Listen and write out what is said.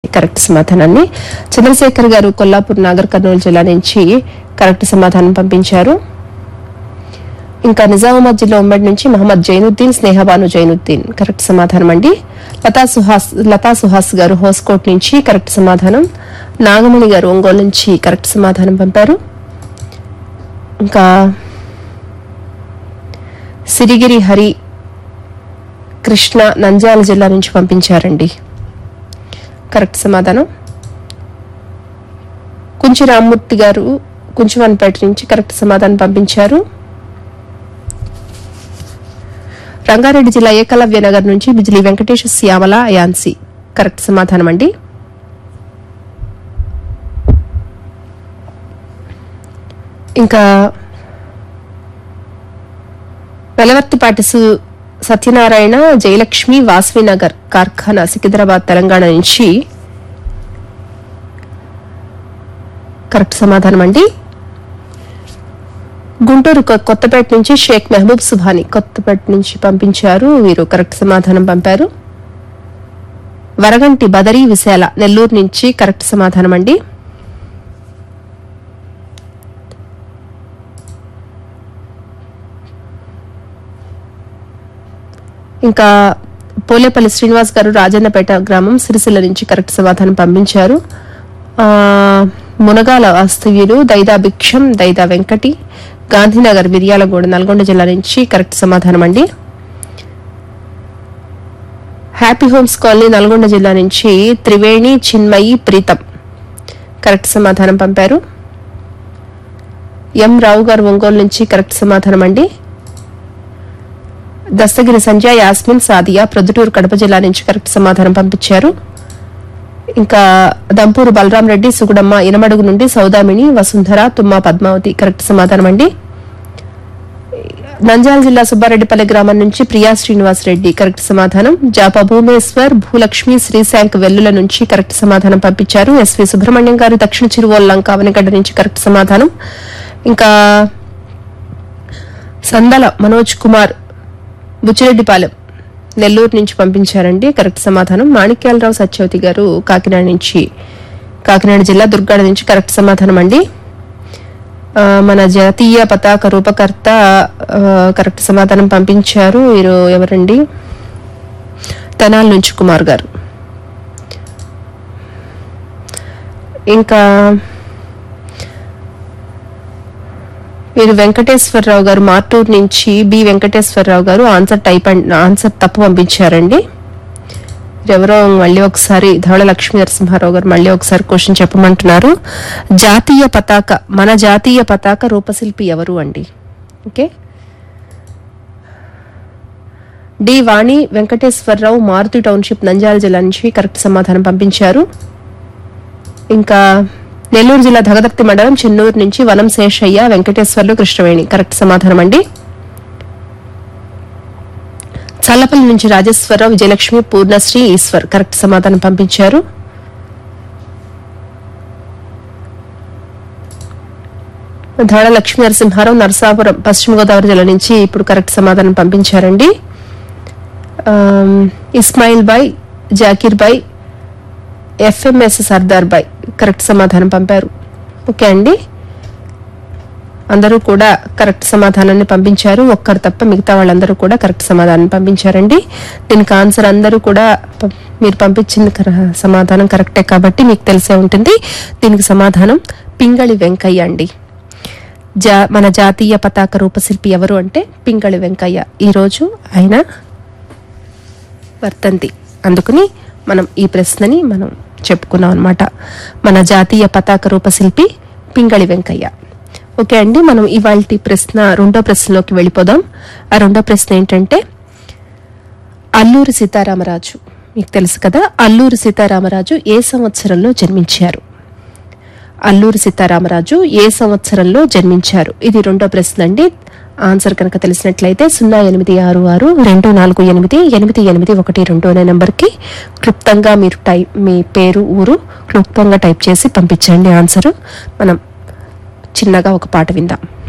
correct సమాధానాన్ని చంద్రశేఖర్ గారు కొల్లాపూర్ నాగర్ కర్నూలు జిల్లా నుంచి కరెక్ట్ సమాధానం పంపించారు ఇంకా నిజామాబాద్ జిల్లా ఉమ్మడి నుంచి మహమ్మద్ జైనుద్దీన్ స్నేహబాను జైనుద్దీన్ కరెక్ట్ సమాధానం అండి లతా సుహాస్ లతా సుహాస్ గారు హోస్కోట్ నుంచి కరెక్ట్ సమాధానం నాగమణి గారు ఒంగోలు నుంచి కరెక్ట్ సమాధానం పంపారు ఇంకా సిరిగిరి హరి కృష్ణ నంద్యాల జిల్లా నుంచి పంపించారండి కరెక్ట్ సమాధానం కుంచి రామ్మూర్తి గారు కుంచివన్పేట నుంచి కరెక్ట్ సమాధానం పంపించారు రంగారెడ్డి జిల్లా ఏకలవ్య నగర్ నుంచి బిజిలీ వెంకటేష్ శ్యామల యాన్సి కరెక్ట్ సమాధానం అండి ఇంకా వెలవర్తిపాటి సు- సత్యనారాయణ జయలక్ష్మి వాస్వినగర్ కార్ఖానా సికింద్రాబాద్ తెలంగాణ నుంచి కరెక్ట్ సమాధానం అండి గుంటూరు కొ- కొత్తపేట నుంచి షేక్ మెహబూబ్ సుభాని కొత్తపేట నుంచి పంపించారు వీరు కరెక్ట్ సమాధానం పంపారు వరగంటి బదరీ విశాల నెల్లూరు నుంచి కరెక్ట్ సమాధానం అండి ఇంకా పోలేపల్లి శ్రీనివాస్ గారు రాజన్నపేట గ్రామం సిరిసిల్ల నుంచి కరెక్ట్ సమాధానం పంపించారు ఆ, మునగాల వాస్తవ్యులు దైదా భిక్షం దైదా వెంకటి గాంధీనగర్ మిర్యాలగూడ నల్గొండ జిల్లా నుంచి కరెక్ట్ సమాధానం అండి హ్యాపీ హోమ్స్ కాలనీ నల్గొండ జిల్లా నుంచి త్రివేణి చిన్మయి ప్రీతం కరెక్ట్ సమాధానం పంపారు ఎం రావు గారు ఒంగోలు నుంచి కరెక్ట్ సమాధానం అండి దస్తగిరి సంజయ్ యాస్మిన్ సాదియా ప్రొద్దుటూరు కడప జిల్లా నుంచి కరెక్ట్ సమాధానం పంపించారు ఇంకా దంపూరు బలరాం రెడ్డి సుగుడమ్మ ఇనమడుగు నుండి సౌదామిని వసుంధర తుమ్మ పద్మావతి కరెక్ట్ సమాధానం అండి నంద్యాల జిల్లా సుబ్బారెడ్డిపల్లి గ్రామం నుంచి ప్రియా శ్రీనివాస్ రెడ్డి కరెక్ట్ సమాధానం జాప భూమేశ్వర్ భూలక్ష్మి శ్రీశాంక్ వెల్లుల నుంచి కరెక్ట్ సమాధానం పంపించారు ఎస్వి సుబ్రహ్మణ్యం గారు దక్షిణ చిరువోల్ లంక అవనిగడ్డ నుంచి కరెక్ట్ సమాధానం ఇంకా సందల మనోజ్ కుమార్ బుచ్చిరెడ్డిపాలెం నెల్లూరు నుంచి పంపించారండి కరెక్ట్ సమాధానం మాణిక్యాలరావు సత్యవతి గారు కాకినాడ నుంచి కాకినాడ జిల్లా దుర్గాడ నుంచి కరెక్ట్ సమాధానం అండి ఆ, మన జాతీయ పతాక రూపకర్త ఆ, కరెక్ట్ సమాధానం పంపించారు వీరు ఎవరండి తెనాల నుంచి కుమార్ గారు ఇంకా వీరు వెంకటేశ్వరరావు గారు మార్టూర్ నుంచి బి వెంకటేశ్వరరావు గారు ఆన్సర్ టైప్ అండ్ ఆన్సర్ తప్పు పంపించారండి ఎవరో మళ్ళీ ఒకసారి ధవళ లక్ష్మీ నరసింహారావు గారు మళ్ళీ ఒకసారి క్వశ్చన్ చెప్పమంటున్నారు జాతీయ పతాక మన జాతీయ పతాక రూపశిల్పి ఎవరు అండి okay D Vani Venkateswara Rao Maruthi township Nandyal జిల్లా నుంచి కరెక్ట్ సమాధానం పంపించారు ఇంకా నెల్లూరు జిల్లా దగదర్తి మండలం చెన్నూరు నుంచి వనం శేషయ్య వెంకటేశ్వర్లు కృష్ణవేణి కరెక్ట్ సమాధానం అండి చల్లపల్లి నుంచి రాజేశ్వరరావు విజయలక్ష్మి పూర్ణశ్రీ ఈశ్వర్ కరెక్ట్ సమాధానం పంపించారు ధాడ లక్ష్మీ నరసింహారావు నరసాపురం పశ్చిమ గోదావరి జిల్లా నుంచి ఇప్పుడు కరెక్ట్ సమాధానం పంపించారండి ఆమ్, ఇస్మాయిల్ బాయ్ జాకీర్ బాయ్ ఎఫ్ఎంఎస్ సర్దార్ బాయ్ కరెక్ట్ సమాధానం పంపారు ఓకే అండి అందరూ కూడా కరెక్ట్ సమాధానాన్ని పంపించారు ఒక్కరు తప్ప మిగతా వాళ్ళందరూ కూడా కరెక్ట్ సమాధానం పంపించారండి దీనికి ఆన్సర్ అందరూ కూడా ప- మీరు పంపించింది కర- సమాధానం కరెక్టే కాబట్టి మీకు తెలిసే ఉంటుంది దీనికి సమాధానం పింగళి వెంకయ్య అండి జా మన జాతీయ పతాక రూపశిల్పి ఎవరు అంటే పింగళి వెంకయ్య ఈరోజు ఆయన వర్తంతి అందుకని మనం ఈ ప్రశ్నని మనం చెప్పుకున్నాం అనమాట మన జాతీయ పతాక రూపశిల్పి పింగళి వెంకయ్య ఓకే అండి మనం ఇవాళ ప్రశ్న రెండో ప్రశ్నలోకి వెళ్ళిపోదాం ఆ రెండో ప్రశ్న ఏంటంటే అల్లూరి సీతారామరాజు మీకు తెలుసు కదా అల్లూరి సీతారామరాజు ఏ సంవత్సరంలో జన్మించారు అల్లూరి సీతారామరాజు ఏ సంవత్సరంలో జన్మించారు ఇది రెండో ప్రశ్న అండి ఆన్సర్ కనుక తెలిసినట్లయితే సున్నా ఎనిమిది ఆరు ఆరు రెండు నాలుగు ఎనిమిది ఎనిమిది ఎనిమిది ఒకటి రెండు అనే నెంబర్కి క్లుప్తంగా మీరు టైప్ మీ పేరు ఊరు క్లుప్తంగా టైప్ చేసి పంపించండి ఆన్సర్ మనం చిన్నగా ఒక పాట విందాం